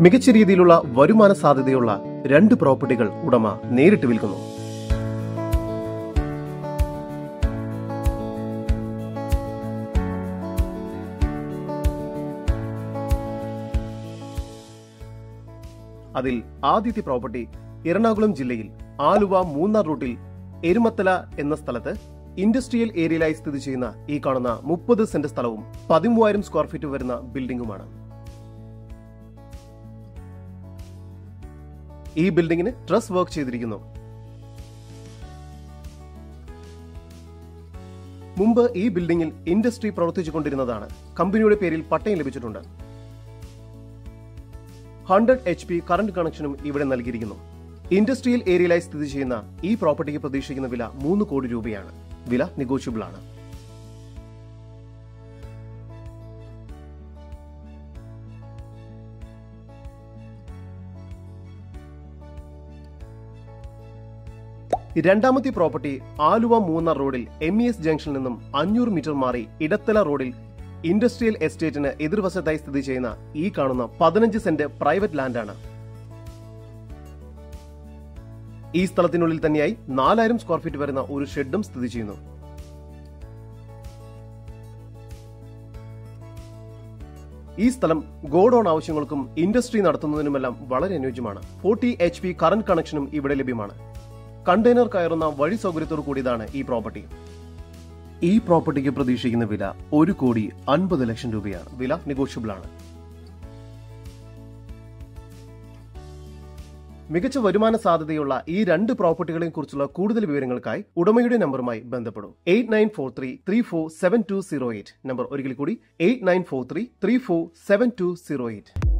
മികച്ച രീതിയിലുള്ള വരുമാന സാധ്യതയുള്ള രണ്ട് പ്രോപ്പർട്ടികൾ ഉടമ നേരിട്ട് വിൽക്കുന്നു അതിൽ ആദ്യത്തെ പ്രോപ്പർട്ടി എറണാകുളം ജില്ലയിൽ ആലുവ മൂന്നാർ റൂട്ടിൽ എരുമത്തല എന്ന സ്ഥലത്ത് ഇൻഡസ്ട്രിയൽ ഏരിയയിലായി സ്ഥിതി ചെയ്യുന്ന ഈ കാണുന്ന മുപ്പത് സെന്റ് സ്ഥലവും പതിമൂവായിരം സ്ക്വയർ ഫീറ്റ് വരുന്ന ബിൽഡിംഗുമാണ് ഈ ബിൽഡിംഗിന് ട്രസ് വർക്ക് ചെയ്തിരിക്കുന്നു മുമ്പ് ഈ ബിൽഡിംഗിൽ ഇൻഡസ്ട്രി പ്രവർത്തിച്ചുകൊണ്ടിരുന്നതാണ് കമ്പനിയുടെ പേരിൽ പട്ടയം ലഭിച്ചിട്ടുണ്ട് ഹൺഡ്രഡ് എച്ച് പി കറണ്ട് കണക്ഷനും ഇവിടെ നൽകിയിരിക്കുന്നു ഇൻഡസ്ട്രിയൽ ഏരിയയിലായി സ്ഥിതി ചെയ്യുന്ന ഈ പ്രോപ്പർട്ടിക്ക് പ്രതീക്ഷിക്കുന്ന വില മൂന്ന് കോടി രൂപയാണ് വില നെഗോഷ്യബിൾ ആണ് രണ്ടാമത്തെ പ്രോപ്പർട്ടി ആലുവ മൂന്നാർ റോഡിൽ എം ഇ എസ് ജംഗ്ഷനിൽ നിന്നും അഞ്ഞൂറ് മീറ്റർ മാറി ഇടത്തല റോഡിൽ ഇൻഡസ്ട്രിയൽ എസ്റ്റേറ്റിന് എതിർവശത്തായി സ്ഥിതി ചെയ്യുന്ന ഈ കാണുന്ന പതിനഞ്ച് സെന്റ് പ്രൈവറ്റ് ലാൻഡാണ് ഈ സ്ഥലത്തിനുള്ളിൽ തന്നെയായി നാലായിരം സ്ക്വയർ ഫീറ്റ് വരുന്ന ഒരു ഷെഡും സ്ഥിതി ചെയ്യുന്നു ഈ സ്ഥലം ഗോഡൌൺ ആവശ്യങ്ങൾക്കും ഇൻഡസ്ട്രി നടത്തുന്നതിനുമെല്ലാം വളരെ അനുയോജ്യമാണ് ഫോർട്ടി എച്ച് പി കറന്റ് കണക്ഷനും ഇവിടെ ലഭ്യമാണ് കണ്ടെയ്നർ കയറുന്ന വഴി സൗകര്യത്തോടു കൂടിയതാണ് ഈ പ്രോപ്പർട്ടി ഈ പ്രോപ്പർട്ടിക്ക് പ്രതീക്ഷിക്കുന്ന വില ഒരു കോടി അൻപത് ലക്ഷം രൂപയാണ് വില നെഗോഷ്യബിൾ ആണ് മികച്ച വരുമാന സാധ്യതയുള്ള ഈ രണ്ട് പ്രോപ്പർട്ടികളെയും കുറിച്ചുള്ള കൂടുതൽ വിവരങ്ങൾക്കായി ഉടമയുടെ നമ്പറുമായി ബന്ധപ്പെടും eight nine four three three four seven two zero eight number ഒരിക്കൽ കൂടി eight nine four three three four seven two zero eight